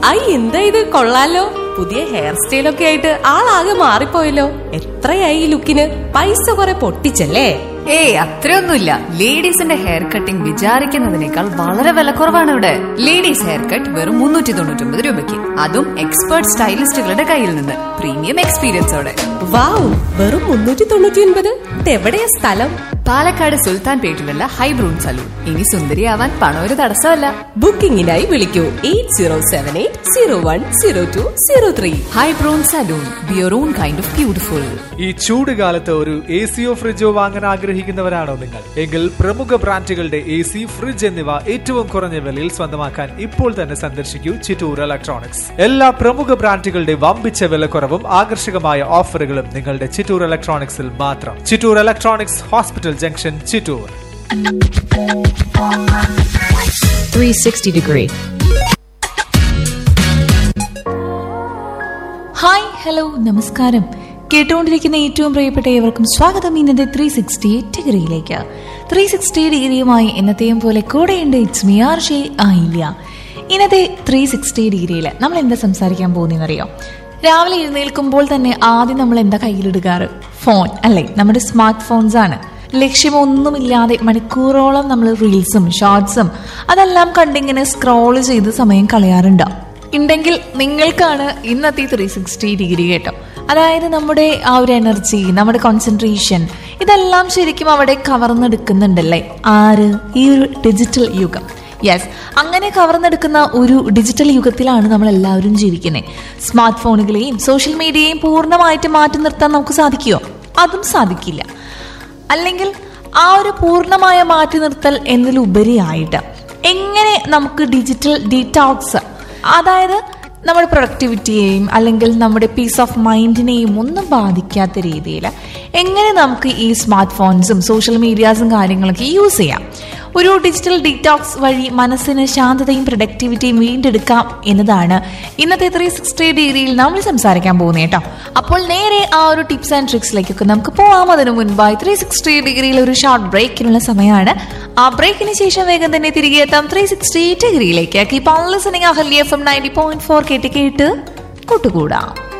I എന്താ ഇത് കൊള്ളാലോ പുതിയ ഹെയർ സ്റ്റൈലൊക്കെ ആയിട്ട് ആളാകെ മാറിപ്പോയല്ലോ എത്രയായി ഈ ലുക്കിന് പൈസ കുറെ പൊട്ടിച്ചല്ലേ ഏയ് അത്രയൊന്നുമില്ല ലേഡീസിന്റെ ഹെയർ കട്ടിംഗ് വിചാരിക്കുന്നതിനേക്കാൾ വളരെ വിലക്കുറവാണ് ഇവിടെ ലേഡീസ് ഹെയർ കട്ട് വെറും മുന്നൂറ്റി തൊണ്ണൂറ്റി ഒമ്പത് രൂപയ്ക്ക് അതും എക്സ്പേർട്ട് സ്റ്റൈലിസ്റ്റുകളുടെ കയ്യിൽ നിന്ന് പ്രീമിയം എക്സ്പീരിയൻസോടെ വാവ് വെറും മുന്നൂറ്റി തൊണ്ണൂറ്റി ഒൻപത് ഇതെവിടെയാ സ്ഥലം പാലക്കാട് സുൽത്താൻ പേട്ടിലുള്ള ഹൈബ്രൂൺ സലൂൺ ഇനി സുന്ദരിയാവാൻ പണം ഒരു തടസ്സമല്ല ബുക്കിംഗിനായി വിളിക്കൂ eight zero seven eight zero one zero two zero three ഹൈബ്രൂൺ salon beer on kind of beautiful ഈ ചൂട് കാലത്ത് ഒരു എ സിയോ ഫ്രിഡ്ജോ വാങ്ങാൻ ആഗ്രഹിക്കുന്നവരാണോ നിങ്ങൾ എങ്കിൽ പ്രമുഖ ബ്രാൻഡുകളുടെ എ സി ഫ്രിഡ്ജ് എന്നിവ ഏറ്റവും കുറഞ്ഞ വിലയിൽ സ്വന്തമാക്കാൻ ഇപ്പോൾ തന്നെ സന്ദർശിക്കൂ ചിറ്റൂർ ഇലക്ട്രോണിക്സ് എല്ലാ പ്രമുഖ ബ്രാൻഡുകളുടെ വമ്പിച്ച വിലക്കുറവും ആകർഷകമായ ഓഫറുകളും നിങ്ങളുടെ ചിറ്റൂർ ഇലക്ട്രോണിക്സിൽ മാത്രം Chittoor electronics hospital junction Chittoor 360 degree. Hi hello നമസ്കാരം കേട്ടുകൊണ്ടിരിക്കുന്ന ഏറ്റവും പ്രിയപ്പെട്ട ഏവർക്കും സ്വാഗതം ഇന്നത്തെ ത്രീ സിക്സ്റ്റി ഡിഗ്രിയിലേക്ക് ത്രീ സിക്സ്റ്റി ഡിഗ്രിയുമായി എന്നത്തെയും പോലെ കൂടെയുണ്ട് ഇറ്റ്സ് മി ആർ ഷേ ആയില്ല ഇന്നത്തെ ത്രീ സിക്സ്റ്റി ഡിഗ്രിയിൽ നമ്മൾ എന്താ സംസാരിക്കാൻ പോകുന്നതെന്നറിയോ രാവിലെ എഴുന്നേൽക്കുമ്പോൾ തന്നെ ആദ്യം നമ്മൾ എന്താ കയ്യിലെടുക്കാറ് ഫോൺ അല്ലേ നമ്മുടെ സ്മാർട്ട് ഫോൺസ് ആണ് ലക്ഷ്യമൊന്നുമില്ലാതെ മണിക്കൂറോളം നമ്മൾ റീൽസും ഷോർട്സും അതെല്ലാം കണ്ടിങ്ങനെ സ്ക്രോൾ ചെയ്ത് സമയം കളയാറുണ്ടോ ഉണ്ടെങ്കിൽ നിങ്ങൾക്കാണ് ഇന്നത്തെ ത്രീ സിക്സ്റ്റി ഡിഗ്രി കേട്ടോ അതായത് നമ്മുടെ ആ ഒരു എനർജി നമ്മുടെ കോൺസെൻട്രേഷൻ ഇതെല്ലാം ശരിക്കും അവിടെ കവർന്നെടുക്കുന്നുണ്ടല്ലേ ആര് ഈ ഒരു ഡിജിറ്റൽ യുഗം യെസ് അങ്ങനെ കവർന്നെടുക്കുന്ന ഒരു ഡിജിറ്റൽ യുഗത്തിലാണ് നമ്മൾ എല്ലാവരും ജീവിക്കുന്നത് സ്മാർട്ട് ഫോണുകളെയും സോഷ്യൽ മീഡിയയെയും പൂർണ്ണമായിട്ട് മാറ്റി നിർത്താൻ നമുക്ക് സാധിക്കുമോ അതും സാധിക്കില്ല അല്ലെങ്കിൽ ആ ഒരു പൂർണ്ണമായ മാറ്റി നിർത്തൽ എന്നതിലുപരിയായിട്ട് എങ്ങനെ നമുക്ക് ഡിജിറ്റൽ ഡീറ്റോക്സ് അതായത് നമ്മുടെ പ്രൊഡക്ടിവിറ്റിയെയും അല്ലെങ്കിൽ നമ്മുടെ പീസ് ഓഫ് മൈൻഡിനെയും ഒന്നും ബാധിക്കാത്ത രീതിയിൽ എങ്ങനെ നമുക്ക് ഈ സ്മാർട്ട് ഫോൺസും സോഷ്യൽ മീഡിയാസും കാര്യങ്ങളൊക്കെ യൂസ് ചെയ്യാം ഒരു ഡിജിറ്റൽ ഡീറ്റോക്സ് വഴി മനസ്സിന് ശാന്തതയും പ്രൊഡക്ടിവിറ്റിയും വീണ്ടെടുക്കാം എന്നതാണ് ഇന്നത്തെ ത്രീ സിക്സ്റ്റി ഡിഗ്രിയിൽ നമ്മൾ സംസാരിക്കാൻ പോകുന്നത് കേട്ടോ അപ്പോൾ നേരെ ആ ഒരു ടിപ്സ് ആൻഡ് ട്രിക്സിലേക്കൊക്കെ നമുക്ക് പോകാം അതിനു മുൻപായി ത്രീ സിക്സ്റ്റി ഡിഗ്രിയിൽ ഒരു ഷോർട്ട് ബ്രേക്കിനുള്ള സമയമാണ് ആ ബ്രേക്കിന് ശേഷം വേഗം തന്നെ തിരികെ എത്താം ത്രീ സിക്സ്റ്റി ഡിഗ്രിയിലേക്ക് keep on listening Ahalya F M ninety point four കേട്ട് കേട്ട് കൂട്ടുകൂടാം